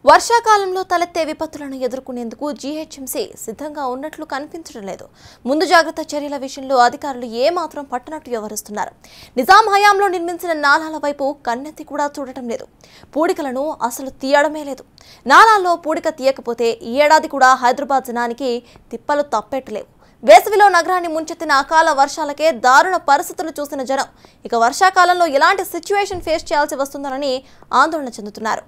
వర్షాకాలంలో తలెత్తే విపత్తులను ఎదుర్కొనేందుకు జీహెచ్ఎంసీ సిద్ధంగా ఉన్నట్లు కనిపించడం లేదు ముందు జాగ్రత్త చర్యల విషయంలో అధికారులు ఏమాత్రం పట్టనట్టు వ్యవహరిస్తున్నారు నిజాం హయాంలో నిర్మించిన నాలాల వైపు కన్నెత్తి కూడా చూడటం లేదు పూడికలను అసలు తీయడమే లేదు నాలాల్లో పూడిక తీయకపోతే ఈ ఏడాది కూడా హైదరాబాద్ జనానికి తిప్పలు తప్పెట్టలేవు వేసవిలో నగరాన్ని ముంచెత్తిన అకాల వర్షాలకే దారుణ పరిస్థితులు చూసిన జనం ఇక వర్షాకాలంలో ఎలాంటి సిచ్యువేషన్ ఫేస్ చేయాల్సి వస్తుందోనని ఆందోళన చెందుతున్నారు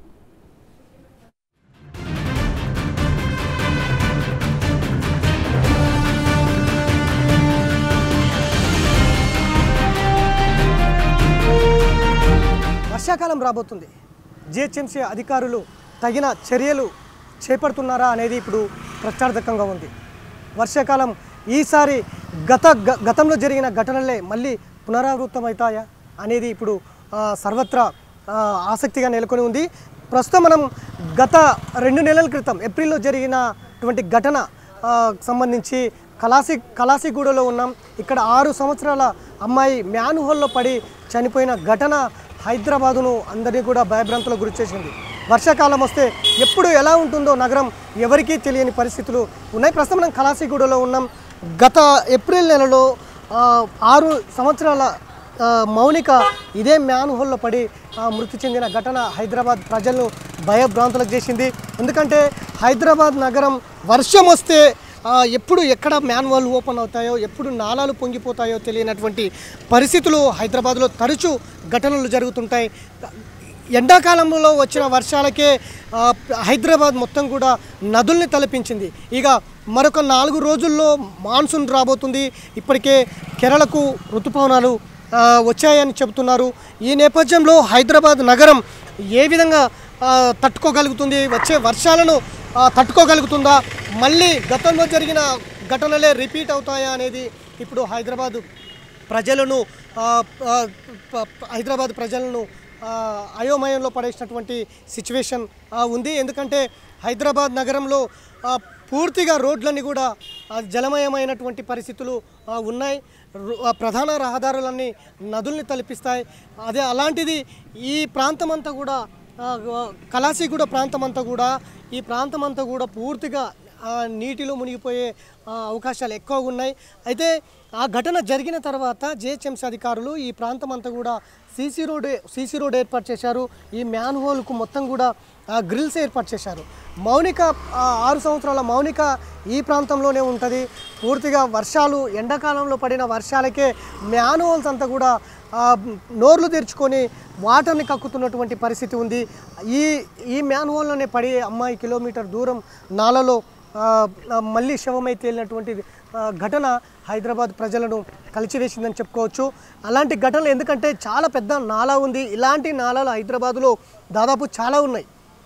వర్షాకాలం రాబోతుంది జిహెచ్ఎంసీ అధికారులు తగిన చర్యలు చేపడుతున్నారా అనేది ఇప్పుడు ప్రచారదకంగా ఉంది వర్షాకాలం ఈసారి గత గ- గతంలో జరిగిన ఘటనలే మళ్ళీ పునరావృతమవుతాయా అనేది ఇప్పుడు ఆ, సర్వత్రా ఆ, ఆసక్తిగా నెలకొని ఉంది ప్రస్తుతం మనం గత రెండు నెలల క్రితం ఏప్రిల్లో జరిగినటువంటి ఘటన ఆ, సంబంధించి కలాసి కలాసిగూడలో ఉన్నాం ఇక్కడ ఆరు సంవత్సరాల అమ్మాయి మ్యాన్ హోల్లో పడి చనిపోయిన ఘటన హైదరాబాదును అందరినీ కూడా భయభ్రాంతులకు గురి చేసింది వర్షాకాలం వస్తే ఎప్పుడు ఎలా ఉంటుందో నగరం ఎవరికీ తెలియని పరిస్థితులు ఉన్నాయి ప్రస్తుతం మనం కలాసిగూడలో ఉన్నాం గత ఏప్రిల్ నెలలో ఆ, ఆరు సంవత్సరాల ఆ, మౌనిక ఇదే మ్యాన్ హోల్లో పడి ఆ, మృతి చెందిన ఘటన హైదరాబాద్ ప్రజలను భయభ్రాంతులకు చేసింది ఎందుకంటే హైదరాబాద్ నగరం వర్షం వస్తే ఆ, ఎప్పుడు ఎక్కడ మ్యాన్వాల్ ఓపెన్ అవుతాయో ఎప్పుడు నాలాలు పొంగిపోతాయో తెలియనటువంటి పరిస్థితులు హైదరాబాద్లో తరచూ ఘటనలు జరుగుతుంటాయి ఎండాకాలంలో వచ్చిన వర్షాలకే ఆ, హైదరాబాద్ మొత్తం కూడా నదుల్ని తలపించింది ఇక మరొక నాలుగు రోజుల్లో మాన్సూన్ రాబోతుంది ఇప్పటికే కేరళకు ఋతుపవనాలు ఆ, వచ్చాయని చెబుతున్నారు ఈ నేపథ్యంలో హైదరాబాద్ నగరం ఏ విధంగా ఆ, తట్టుకోగలుగుతుంది వచ్చే వర్షాలను ఆ, తట్టుకోగలుగుతుందా మళ్ళీ గతంలో జరిగిన ఘటనలే రిపీట్ అవుతాయా అనేది ఇప్పుడు హైదరాబాద్ ప్రజలను ఆ, ఆ, ప- ప- హైదరాబాద్ ప్రజలను ఆ, అయోమయంలో పడేసినటువంటి సిచ్యువేషన్ ఉంది ఎందుకంటే హైదరాబాద్ నగరంలో ఆ, పూర్తిగా రోడ్లన్నీ కూడా ఆ, జలమయమైనటువంటి పరిస్థితులు ఆ, ఉన్నాయి రు- ఆ, ప్రధాన రహదారులన్నీ నదుల్ని తలపిస్తాయి అదే అలాంటిది ఈ ప్రాంతం అంతా కూడా ఆ, కలాసిగూడ ప్రాంతం అంతా కూడా ఈ ప్రాంతం అంతా కూడా పూర్తిగా ఆ, నీటిలో మునిగిపోయే ఆ, అవకాశాలు ఎక్కువగా ఉన్నాయి అయితే ఆ ఘటన జరిగిన తర్వాత జిహెచ్ఎంసీ అధికారులు ఈ ప్రాంతం అంతా కూడా సీసీ రోడ్ సీసీ రోడ్ ఏర్పాటు చేశారు ఈ మ్యాన్ హోల్కు మొత్తం కూడా ఆ, గ్రిల్స్ ఏర్పాటు చేశారు మౌనిక ఆ, ఆరు సంవత్సరాల మౌనిక ఈ ప్రాంతంలోనే ఉంటుంది పూర్తిగా వర్షాలు ఎండాకాలంలో పడిన వర్షాలకే మ్యాన్ హోల్స్ అంతా కూడా ఆ, నోర్లు తెరుచుకొని వాటర్ని కక్కుతున్నటువంటి పరిస్థితి ఉంది ఈ ఈ మ్యాన్ హోల్లోనే పడి అమ్మాయి కిలోమీటర్ దూరం నాలలో ఆ, ఆ, మళ్ళీ శవమై తేలినటువంటి ఆ, ఘటన హైదరాబాద్ ప్రజలను కలిచివేసిందని చెప్పుకోవచ్చు అలాంటి ఘటనలు ఎందుకంటే చాలా పెద్ద నాలా ఉంది ఇలాంటి నాలాలు హైదరాబాదులో దాదాపు చాలా ఉన్నాయి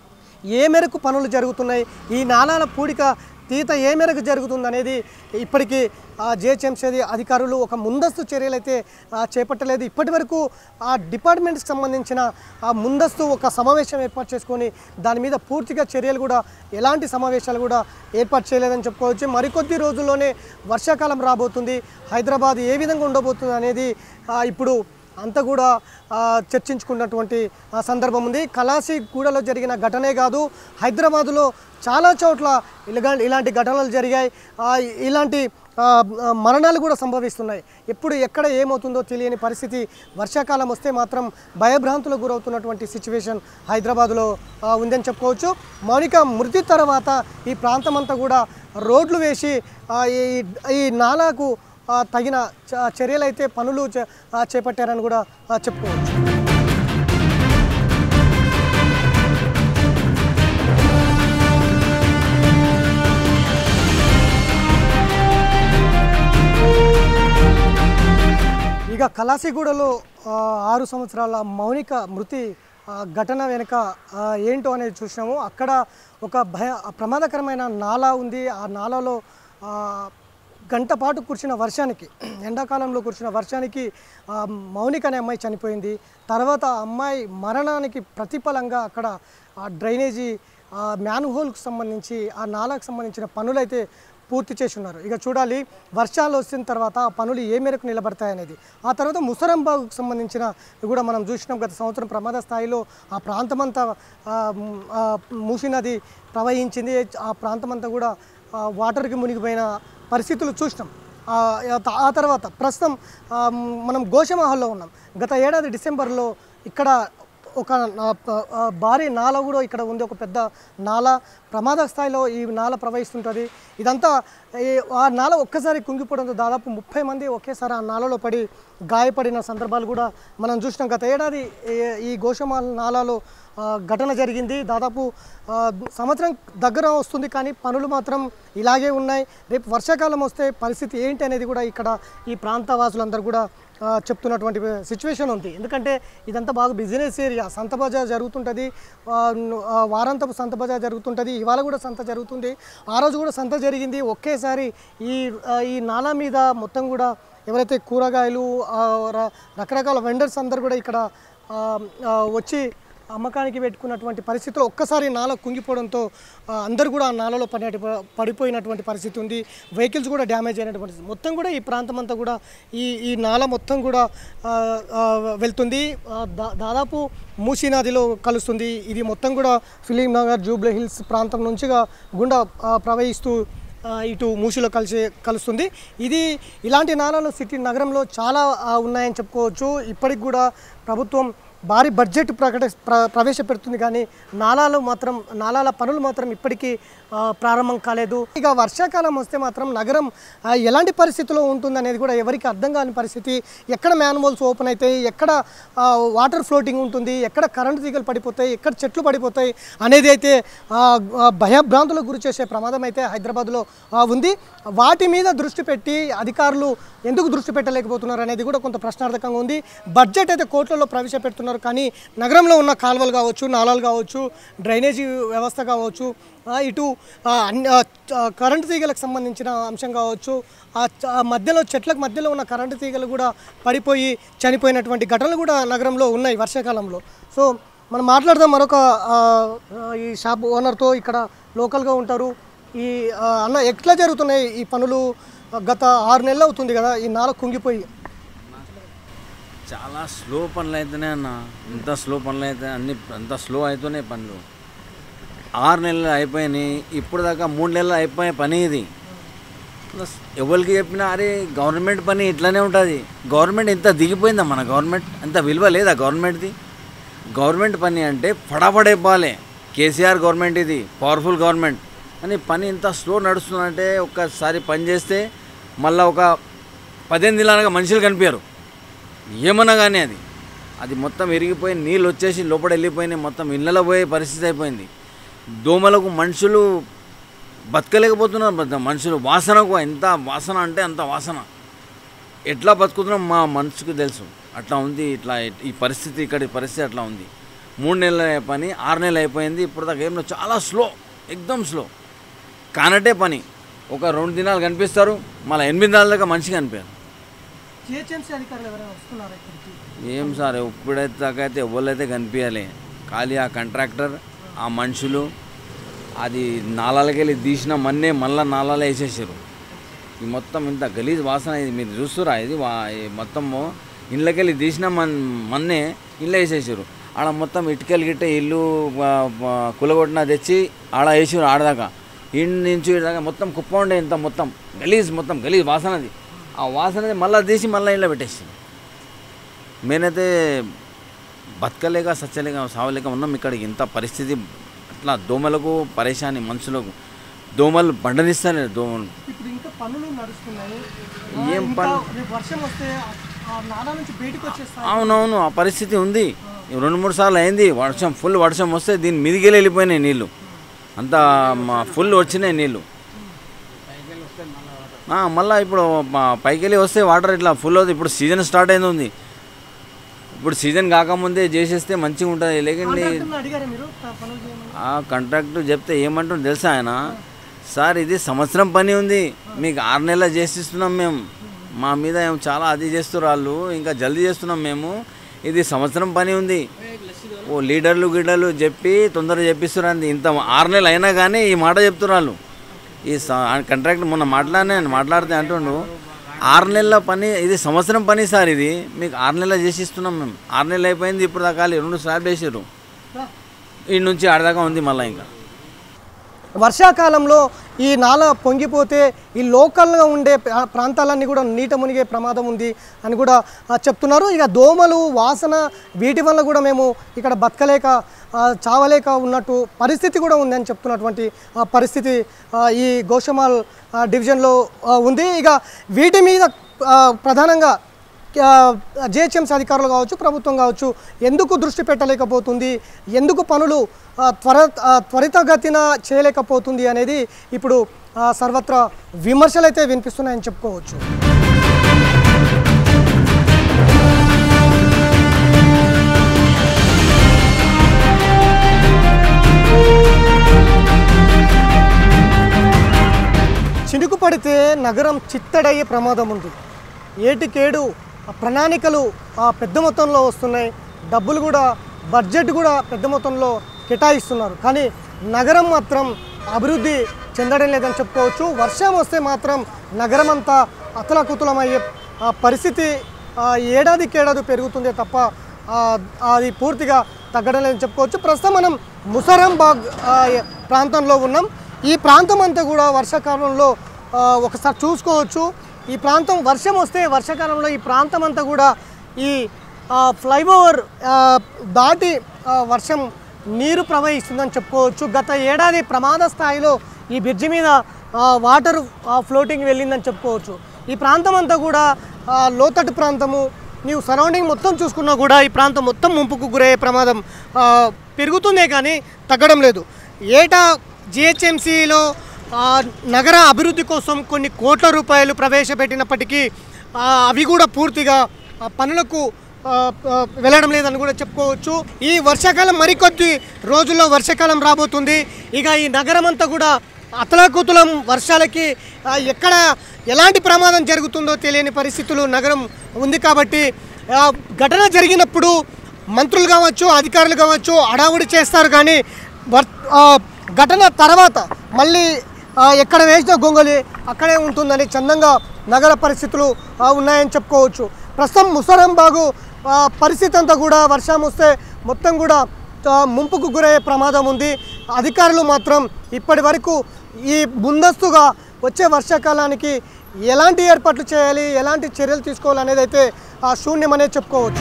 ఏ మేరకు పనులు జరుగుతున్నాయి ఈ నాలాల పూడిక తీత ఏ మేరకు జరుగుతుంది అనేది ఇప్పటికీ జిహెచ్ఎంసీ అధికారులు ఒక ముందస్తు చర్యలు అయితే ఆ, చేపట్టలేదు ఇప్పటి వరకు ఆ డిపార్ట్మెంట్కి సంబంధించిన ఆ ముందస్తు ఒక సమావేశం ఏర్పాటు చేసుకొని దాని మీద పూర్తిగా చర్యలు కూడా ఎలాంటి సమావేశాలు కూడా ఏర్పాటు చేయలేదని చెప్పుకోవచ్చు మరికొద్ది రోజుల్లోనే వర్షాకాలం రాబోతుంది హైదరాబాద్ ఏ విధంగా ఉండబోతుంది అనేది ఆ, ఇప్పుడు అంతా కూడా ఆ, చర్చించుకున్నటువంటి ఆ, సందర్భం ఉంది కలాసిగూడలో జరిగిన ఘటనే కాదు హైదరాబాదులో చాలా చోట్ల ఇలాగా ఇలాంటి ఘటనలు జరిగాయి ఆ, ఇలాంటి ఆ, ఆ, మరణాలు కూడా సంభవిస్తున్నాయి ఎప్పుడు ఎక్కడ ఏమవుతుందో తెలియని పరిస్థితి వర్షాకాలం వస్తే మాత్రం భయభ్రాంతులకు గురవుతున్నటువంటి సిచ్యువేషన్ హైదరాబాద్లో ఆ, ఉందని చెప్పుకోవచ్చు మౌనిక మృతి తర్వాత ఈ ప్రాంతం అంతా కూడా రోడ్లు వేసి ఆ, ఈ ఈ నాలాకు ఆ, తగిన చ- చర్యలైతే పనులు చే- ఆ, చేపట్టారని కూడా ఆ, చెప్పుకోవచ్చు ఇక కలాసిగూడలో ఆ, ఆరు సంవత్సరాల మౌనిక మృతి ఆ, ఘటన వెనుక ఆ, ఏంటో అనేది చూసినాము అక్కడ ఒక భయ ప్రమాదకరమైన నాలా ఉంది ఆ నాలాలో ఆ, గంట పాటు కురిసిన వర్షానికి ఎండాకాలంలో కురిసిన వర్షానికి ఆ, మౌనిక అనే అమ్మాయి చనిపోయింది తర్వాత ఆ అమ్మాయి మరణానికి ప్రతిఫలంగా అక్కడ ఆ డ్రైనేజీ ఆ మ్యాన్ హోల్కి సంబంధించి ఆ నాలాకు సంబంధించిన పనులైతే పూర్తి చేసి ఉన్నారు ఇక చూడాలి వర్షాలు వచ్చిన తర్వాత ఆ పనులు ఏ మేరకు నిలబడతాయనేది ఆ తర్వాత ముసరంబాగుకు సంబంధించిన కూడా మనం చూసినాం గత సంవత్సరం ప్రమాద స్థాయిలో ఆ ప్రాంతమంతా ఆ, మ్, ఆ, మూసీ నది ప్రవహించింది ఆ ప్రాంతమంతా కూడా ఆ, వాటర్కి మునిగిపోయిన పరిస్థితులు చూసినాం ఆ ఆ తర్వాత ప్రస్తుతం ఆ, మనం గోషమహల్లో ఉన్నాం గత ఏడాది డిసెంబర్లో ఇక్కడ ఒక నా- ప- ఆ, భారీ నాల కూడా ఇక్కడ ఉంది ఒక పెద్ద నాల ప్రమాద స్థాయిలో ఈ నాల ప్రవహిస్తుంటుంది ఇదంతా ఈ- ఆ నాల ఒక్కసారి కుంగిపోవడంతో దాదాపు ముప్పై మంది ఒకేసారి ఆ నాలలో పడి గాయపడిన సందర్భాలు కూడా మనం చూసినాం గత ఏడాది ఈ- ఈ గోషమాల నాలాలో ఆ, ఘటన జరిగింది దాదాపు ఆ, సంవత్సరం దగ్గర వస్తుంది కానీ పనులు మాత్రం ఇలాగే ఉన్నాయి రేపు వర్షాకాలం వస్తే పరిస్థితి ఏంటి అనేది కూడా ఇక్కడ ఈ ప్రాంత వాసులందరూ కూడా ఆ, చెప్తున్నటువంటి సిచ్యువేషన్ ఉంది ఎందుకంటే ఇదంతా బాగా బిజినెస్ ఏరియా సంత బజార్ జరుగుతుంటుంది ఆ, ను- ఆ, వారాంతపు సంత బజార్ జరుగుతుంటుంది ఇవాళ కూడా సంత జరుగుతుంది ఆ రోజు కూడా సంత జరిగింది ఒకేసారి ఈ ఆ, ఈ నాలా మీద మొత్తం కూడా ఎవరైతే కూరగాయలు ఆ, ర- రకరకాల వెండర్స్ అందరు కూడా ఇక్కడ ఆ, ఆ, వచ్చి అమ్మకానికి పెట్టుకున్నటువంటి పరిస్థితిలో ఒక్కసారి నాల కుంగిపోవడంతో ఆ, అందరూ కూడా ఆ నాలలో పడి పడిపోయినటువంటి పరిస్థితి ఉంది వెహికల్స్ కూడా డ్యామేజ్ అయినటువంటి పరిస్థితి. మొత్తం కూడా ఈ ప్రాంతం అంతా కూడా ఈ ఈ నాల మొత్తం కూడా ఆ, ఆ, వెళ్తుంది ఆ, దా- దాదాపు మూసీ నదిలో కలుస్తుంది ఇది మొత్తం కూడా ఫిలిం నగర్ జూబ్లీ హిల్స్ ప్రాంతం నుంచిగా గుండా ఆ, ప్రవహిస్తూ ఆ, ఇటు మూసిలో కలిసి కలుస్తుంది ఇది ఇలాంటి నాలాలు సిటీ నగరంలో చాలా ఆ, ఉన్నాయని చెప్పుకోవచ్చు ఇప్పటికి కూడా ప్రభుత్వం భారీ బడ్జెట్ ప్రకట ప్ర ప్రవేశపెడుతుంది కానీ నాలాలు మాత్రం నాలాల పనులు మాత్రం ఇప్పటికీ ఆ, ప్రారంభం కాలేదు ఇక వర్షాకాలం వస్తే మాత్రం నగరం ఆ, ఎలాంటి పరిస్థితిలో ఉంటుంది అనేది కూడా ఎవరికి అర్థం కాని పరిస్థితి ఎక్కడ మ్యాన్వోల్స్ ఓపెన్ అవుతాయి ఎక్కడ ఆ, వాటర్ ఫ్లోటింగ్ ఉంటుంది ఎక్కడ కరెంటు తీగలు పడిపోతాయి ఎక్కడ చెట్లు పడిపోతాయి అనేది అయితే ఆ, ఆ, భయభ్రాంతులకు గురి చేసే ప్రమాదం అయితే హైదరాబాద్లో ఆ, ఉంది వాటి మీద దృష్టి పెట్టి అధికారులు ఎందుకు దృష్టి పెట్టలేకపోతున్నారు అనేది కూడా కొంత ప్రశ్నార్థకంగా ఉంది బడ్జెట్ అయితే కోట్లలో ప్రవేశపెడుతున్నారు కానీ నగరంలో ఉన్న కాలువలు కావచ్చు నాలాలు కావచ్చు డ్రైనేజీ వ్యవస్థ కావచ్చు ఆ, ఇటు ఆ, అన్ని ఆ, చ- కరెంటు తీగలకు సంబంధించిన అంశం కావచ్చు ఆ చ- ఆ మధ్యలో చెట్లకు మధ్యలో ఉన్న కరెంటు తీగలు కూడా పడిపోయి చనిపోయినటువంటి ఘటనలు కూడా నగరంలో ఉన్నాయి వర్షాకాలంలో సో మనం మాట్లాడదాం మరొక ఆ, ఆ, ఈ షాప్ ఓనర్తో ఇక్కడ లోకల్గా ఉంటారు ఈ ఆ, అన్న ఎట్లా జరుగుతున్నాయి ఈ పనులు గత ఆరు నెలలు అవుతుంది కదా ఈ నాల కుంగిపోయి చాలా స్లో పనులు అయితేనే అన్న ఇంత స్లో పనులు అయితే అన్ని అంత స్లో అవుతున్నాయి పనులు ఆరు నెలలు అయిపోయినాయి ఇప్పుడు దాకా మూడు నెలలు అయిపోయే పని ఇది ప్లస్ ఎవరికి చెప్పినా అరే గవర్నమెంట్ పని ఇట్లానే ఉంటుంది గవర్నమెంట్ ఎంత దిగిపోయిందా మన గవర్నమెంట్ అంత విలువ లేదా గవర్నమెంట్ది గవర్నమెంట్ పని అంటే ఫటాఫడైపోవాలి కేసీఆర్ గవర్నమెంట్ ఇది పవర్ఫుల్ గవర్నమెంట్ అని పని ఇంత స్లో నడుస్తుందంటే ఒక్కసారి పని చేస్తే మళ్ళీ ఒక పదిహేను దినాలుగా మనుషులు కనిపించారు ఏమన్నా కానీ అది అది మొత్తం విరిగిపోయి నీళ్ళు వచ్చేసి లోపల వెళ్ళిపోయినాయి మొత్తం ఇళ్ళలో పోయే పరిస్థితి అయిపోయింది దోమలకు మనుషులు బతకలేకపోతున్నారు బత- మనుషులు వాసనకు ఎంత వాసన అంటే అంత వాసన ఎట్లా బతుకుతున్నాం మా మనసుకు తెలుసు అట్లా ఉంది ఇట్లా ఈ పరిస్థితి ఇక్కడి పరిస్థితి అట్లా ఉంది మూడు నెలల పని ఆరు నెలలు అయిపోయింది ఇప్పుడు దాకా ఏం చాలా స్లో ఎక్దమ్ స్లో కానట్టే పని ఒక రెండు దినాలు కనిపిస్తారు మళ్ళీ ఎనిమిది నెలల దాకా మనిషి కనిపించారు జిహెచ్ఎంసీ అధికారులు ఎవరైనా వస్తున్నారా ఇక్కడికి ఏం సార్ ఇప్పుడైతే దాకా అయితే ఎవరైతే కనిపించాలి ఖాళీ ఆ కాంట్రాక్టర్ ఆ మనుషులు అది నాలాలకి వెళ్ళి తీసిన మన్నే మళ్ళీ నాలాలో వేసేసారు ఈ మొత్తం ఇంత గలీజ్ వాసన ఇది మీరు చూస్తురా ఇది వా ఈ మొత్తము ఇళ్ళకి వెళ్ళి తీసిన మన్ మన్నే ఇల్లు వేసేసారు ఆడ మొత్తం ఇటుకలు గిట్ట ఇల్లు ఆ, ఆ, కులగొట్టిన తెచ్చి ఆడ వేసారు ఆడదాకా ఇంటి నుంచి ఈడ దాకా మొత్తం కుప్ప ఉండే ఇంత మొత్తం గలీజ్ మొత్తం గలీజ్ వాసనది ఆ వాసనది మళ్ళీ తీసి మళ్ళీ ఇంట్లో పెట్టేసింది మేనైతే బతకలేక సచ్చలేక సావలేక ఉన్నాం ఇక్కడికి ఇంత పరిస్థితి అట్లా దోమలకు పరేషాని మనుషులకు దోమలు బండనిస్తానే దోమలు ఇప్పుడు ఇంకా పనులు నడుస్తున్నాయి ఏం ఇంకా పని? రేపు వర్షం వస్తే ఆ- ఆ నాలా నుంచి బయటకు వచ్చేస్తాయి అవునవును ఆ పరిస్థితి ఉంది ఈ రెండు మూడు సార్లు అయింది వర్షం ఫుల్ వర్షం వస్తే దీని మీదికి వెళ్ళిపోయినాయి నీళ్ళు అంతా ఫుల్ వచ్చినాయి నీళ్ళు ఆ, మళ్ళా ఇప్పుడు మా పైకి వెళ్ళి వస్తే వాటర్ ఇట్లా ఫుల్ అవుతుంది ఇప్పుడు సీజన్ స్టార్ట్ అయింది ఉంది ఇప్పుడు సీజన్ కాకముందే చేసేస్తే మంచిగా ఉంటుంది లేకండి కాంట్రాక్టర్ని అడిగారా మీరు త- పనులు చేయమని ఆ కాంట్రాక్ట్ చెప్తే ఏమంటుంది తెలుసా ఆయన సార్ ఇది సంవత్సరం పని ఉంది మీకు ఆరు నెలలు చేసిస్తున్నాం మేము మా మీద ఏం చాలా అది చేస్తున్నారు వాళ్ళు ఇంకా జల్దీ చేస్తున్నాం మేము ఇది సంవత్సరం పని ఉంది ఓ లీడర్లు గిడర్లు చెప్పి తొందరగా చెప్పిస్తున్నారు అంది ఇంత ఆరు నెలలు అయినా కానీ ఈ మాట చెప్తున్నారు వాళ్ళు ఈ కాంట్రాక్ట్ మొన్న మాట్లాడినా మాట్లాడితే అంటుండు ఆరు నెలల పని ఇది సంవత్సరం పని సార్ ఇది మీకు ఆరు నెలలు చేసి ఇస్తున్నాం మేము ఆరు నెలలు అయిపోయింది ఇప్పుడు దాకా రెండు స్లాబ్ వేసారు ఈ నుంచి ఆడదాకా ఉంది మళ్ళీ ఇంకా వర్షాకాలంలో ఈ నాల పొంగిపోతే ఈ లోకల్గా ఉండే ప్రా- ప్రాంతాలన్నీ కూడా నీట మునిగే ప్రమాదం ఉంది అని కూడా ఆ, చెప్తున్నారు ఇక దోమలు వాసన వీటి వల్ల కూడా మేము ఇక్కడ బతకలేక ఆ, చావలేక ఉన్నట్టు పరిస్థితి కూడా ఉంది అని చెప్తున్నటువంటి ఆ, పరిస్థితి ఆ, ఈ గోషమాల్ ఆ, డివిజన్లో ఆ, ఉంది ఇక వీటి మీద ఆ, ప్రధానంగా జిహెచ్ఎంసీ అధికారులు కావచ్చు ప్రభుత్వం కావచ్చు ఎందుకు దృష్టి పెట్టలేకపోతుంది ఎందుకు పనులు ఆ, త్వర ఆ, త్వరితగతిన చేయలేకపోతుంది అనేది ఇప్పుడు ఆ, సర్వత్రా విమర్శలు అయితే వినిపిస్తున్నాయని చెప్పుకోవచ్చు చినుకు పడితే నగరం చిత్తడయ్యే ప్రమాదం ఉంది ఏటికేడు ఆ ప్రణాళికలు ఆ పెద్ద మొత్తంలో వస్తున్నాయి డబ్బులు కూడా బడ్జెట్ కూడా పెద్ద మొత్తంలో కేటాయిస్తున్నారు కానీ నగరం మాత్రం అభివృద్ధి చెందడం లేదని చెప్పుకోవచ్చు వర్షం వస్తే మాత్రం నగరం అంతా అతలకుతలమయ్యే ఆ పరిస్థితి ఆ ఏడాదికేడాది పెరుగుతుందే తప్ప ఆ, అది పూర్తిగా తగ్గడం లేదని చెప్పుకోవచ్చు ప్రస్తుతం మనం ముసరంబాగ్ ఆ, ప్రాంతంలో ఉన్నాం ఈ ప్రాంతం అంతా కూడా వర్షాకాలంలో ఆ, ఒకసారి చూసుకోవచ్చు ఈ ప్రాంతం వర్షం వస్తే వర్షాకాలంలో ఈ ప్రాంతం అంతా కూడా ఈ ఆ, ఫ్లైఓవర్ ఆ, దాటి ఆ, వర్షం నీరు ప్రవహిస్తుందని చెప్పుకోవచ్చు గత ఏడాది ప్రమాద స్థాయిలో ఈ బ్రిడ్జి మీద ఆ, వాటర్ ఆ, ఫ్లోటింగ్ వెళ్ళిందని చెప్పుకోవచ్చు ఈ ప్రాంతం అంతా కూడా ఆ, లోతట్టు ప్రాంతము నీవు సరౌండింగ్ మొత్తం చూసుకున్నా కూడా ఈ ప్రాంతం మొత్తం ముంపుకు గురయ్యే ప్రమాదం ఆ, పెరుగుతుందే కానీ తగ్గడం లేదు ఏటా జిహెచ్ఎంసీలో నగర అభివృద్ధి కోసం కొన్ని కోట్ల రూపాయలు ప్రవేశపెట్టినప్పటికీ ఆ, అవి కూడా పూర్తిగా ఆ, పనులకు ఆ, ఆ, వెళ్ళడం లేదని కూడా చెప్పుకోవచ్చు ఈ వర్షాకాలం మరికొద్ది రోజుల్లో వర్షాకాలం రాబోతుంది ఇక ఈ నగరం అంతా కూడా అతలాకుతలం వర్షాలకి ఆ, ఎక్కడ ఎలాంటి ప్రమాదం జరుగుతుందో తెలియని పరిస్థితులు నగరం ఉంది కాబట్టి ఆ, ఘటన జరిగినప్పుడు మంత్రులు కావచ్చు అధికారులు కావచ్చు అడావుడి చేస్తారు కానీ వర్ ఆ, ఘటన తర్వాత మళ్ళీ ఆ, ఎక్కడ వేసిన గొంగలి అక్కడే ఉంటుందని చందంగా నగర పరిస్థితులు ఆ, ఉన్నాయని చెప్పుకోవచ్చు ప్రస్తుతం ముసరంబాగు ఆ, పరిస్థితి అంతా కూడా వర్షం వస్తే మొత్తం కూడా ఆ, ముంపుకు గురయ్యే ప్రమాదం ఉంది అధికారులు మాత్రం ఇప్పటి వరకు ఈ ముందస్తుగా వచ్చే వర్షాకాలానికి ఎలాంటి ఏర్పాట్లు చేయాలి ఎలాంటి చర్యలు తీసుకోవాలి అనేది అయితే ఆ శూన్యమనే చెప్పుకోవచ్చు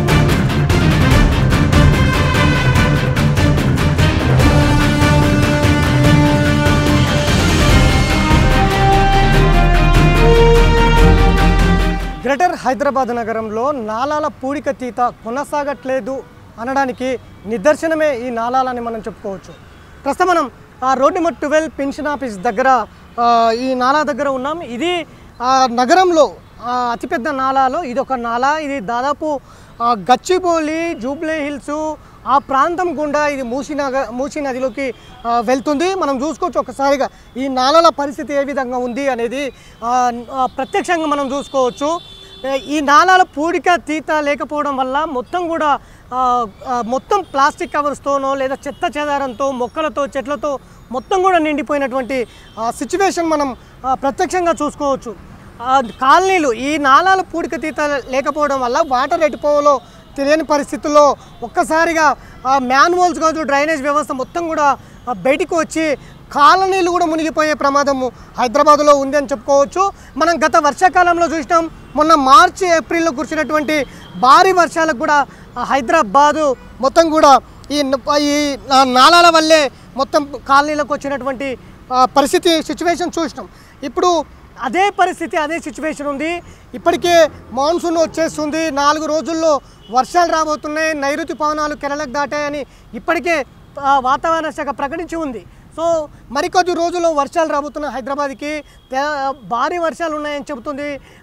గ్రేటర్ హైదరాబాద్ నగరంలో నాలాల పూడిక తీత కొనసాగట్లేదు అనడానికి నిదర్శనమే ఈ నాలాలని మనం చెప్పుకోవచ్చు ప్రస్తుతం మనం ఆ road number twelve pension office దగ్గర ఆ, ఈ నాలా దగ్గర ఉన్నాం ఇది ఆ, నగరంలో ఆ, అతిపెద్ద నాలాలో ఇది ఒక నాలా ఇది దాదాపు ఆ, గచ్చిబౌలి జూబ్లీ హిల్స్ ఆ ప్రాంతం గుండా ఇది మూసీ నగ మూసీ నదిలోకి ఆ, వెళ్తుంది మనం చూసుకోవచ్చు ఒకసారిగా ఈ నాలల పరిస్థితి ఏ విధంగా ఉంది అనేది ఆ, ఆ, ప్రత్యక్షంగా మనం చూసుకోవచ్చు ఏ, ఈ నాలాల పూడిక తీత లేకపోవడం వల్ల మొత్తం కూడా ఆ, ఆ, మొత్తం ప్లాస్టిక్ కవర్స్తోనో లేదా చెత్త చెదారంతో మొక్కలతో చెట్లతో మొత్తం కూడా నిండిపోయినటువంటి సిచ్యువేషన్ మనం ఆ, ప్రత్యక్షంగా చూసుకోవచ్చు ఆ, కాలనీలు ఈ నాలాల పూడిక తీత లేకపోవడం వల్ల వాటర్ ఎటుపోవాలో తెలియని పరిస్థితుల్లో ఒక్కసారిగా ఆ మ్యాన్హోల్స్ కావచ్చు డ్రైనేజ్ వ్యవస్థ మొత్తం కూడా ఆ, బయటికి వచ్చి కాలనీలు కూడా మునిగిపోయే ప్రమాదం హైదరాబాద్లో ఉంది అని చెప్పుకోవచ్చు మనం గత వర్షాకాలంలో చూసినాం మొన్న మార్చి ఏప్రిల్లో కురిసినటువంటి భారీ వర్షాలకు కూడా ఆ హైదరాబాదు మొత్తం కూడా ఈ న- ఈ ఆ నాలాల వల్లే మొత్తం కాలనీలకు వచ్చినటువంటి ఆ, పరిస్థితి సిచ్యువేషన్ చూసినాం ఇప్పుడు అదే పరిస్థితి అదే సిచ్యువేషన్ ఉంది ఇప్పటికే మాన్సూన్ వచ్చేస్తుంది నాలుగు రోజుల్లో వర్షాలు రాబోతున్నాయి నైరుతి పవనాలు కేరళకు దాటాయని ఇప్పటికే ఆ, వాతావరణ శాఖ ప్రకటించి ఉంది సో మరికొద్ది రోజుల్లో వర్షాలు రాబోతున్నాయి హైదరాబాద్కి తే- భారీ వర్షాలు ఉన్నాయని చెబుతుంది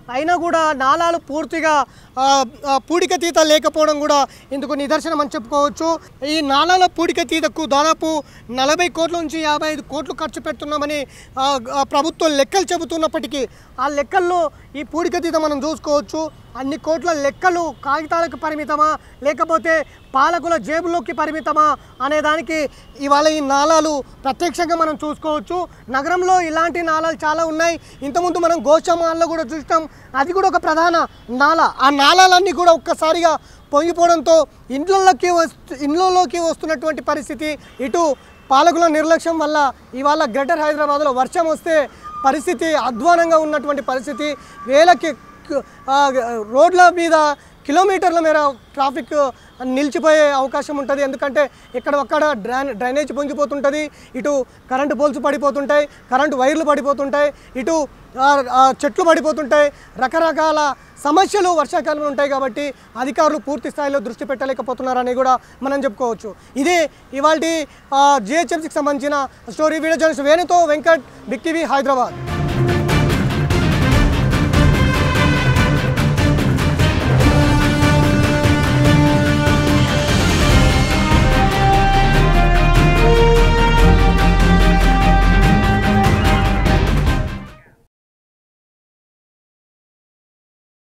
అయినా కూడా నాలాలు పూర్తిగా ఆ, ఆ, పూడికతీత లేకపోవడం కూడా ఇందుకు నిదర్శనం అని చెప్పుకోవచ్చు ఈ నాలాల పూడికతీతకు దాదాపు నలభై కోట్ల నుంచి యాభై ఐదు కోట్లు ఖర్చు పెడుతున్నామని ఆ, ఆ, ప్రభుత్వం లెక్కలు చెబుతున్నప్పటికీ ఆ లెక్కల్లో ఈ పూడికతీత మనం చూసుకోవచ్చు అన్ని కోట్ల లెక్కలు కాగితాలకు పరిమితమా లేకపోతే పాలకుల జేబులోకి పరిమితమా అనే దానికి ఇవాళ ఈ నాలాలు ప్రత్యక్షంగా మనం చూసుకోవచ్చు నగరంలో ఇలాంటి నాలాలు చాలా ఉన్నాయి ఇంతకుముందు మనం గోషమాల్లో కూడా చూస్తాం అది కూడా ఒక ప్రధాన నాల ఆ నాలాలన్నీ కూడా ఒక్కసారిగా పొంగిపోవడంతో ఇండ్లలోకి వస్తు ఇండ్లలోకి వస్తున్నటువంటి పరిస్థితి ఇటు పాలకుల నిర్లక్ష్యం వల్ల ఇవాళ గ్రేటర్ హైదరాబాద్లో వర్షం వస్తే పరిస్థితి అధ్వానంగా ఉన్నటువంటి పరిస్థితి వేలకి క- ఆ, రోడ్ల మీద కిలోమీటర్ల మేర ట్రాఫిక్ నిలిచిపోయే అవకాశం ఉంటుంది ఎందుకంటే ఇక్కడ ఒక్కడ డ్రైన్ డ్రైనేజ్ పొంగిపోతుంటుంది ఇటు కరెంటు పోల్స్ పడిపోతుంటాయి కరెంటు వైర్లు పడిపోతుంటాయి ఇటు ఆ, ఆ, చెట్లు పడిపోతుంటాయి రకరకాల సమస్యలు వర్షాకాలంలో ఉంటాయి కాబట్టి అధికారులు పూర్తి స్థాయిలో దృష్టి పెట్టలేకపోతున్నారని కూడా మనం చెప్పుకోవచ్చు ఇదే ఇవాళ జిహెచ్ఎంసీకి సంబంధించిన స్టోరీ వీడియో జర్నలిస్ట్ వేణుతో వెంకట్ బిగ్ టీవీ హైదరాబాద్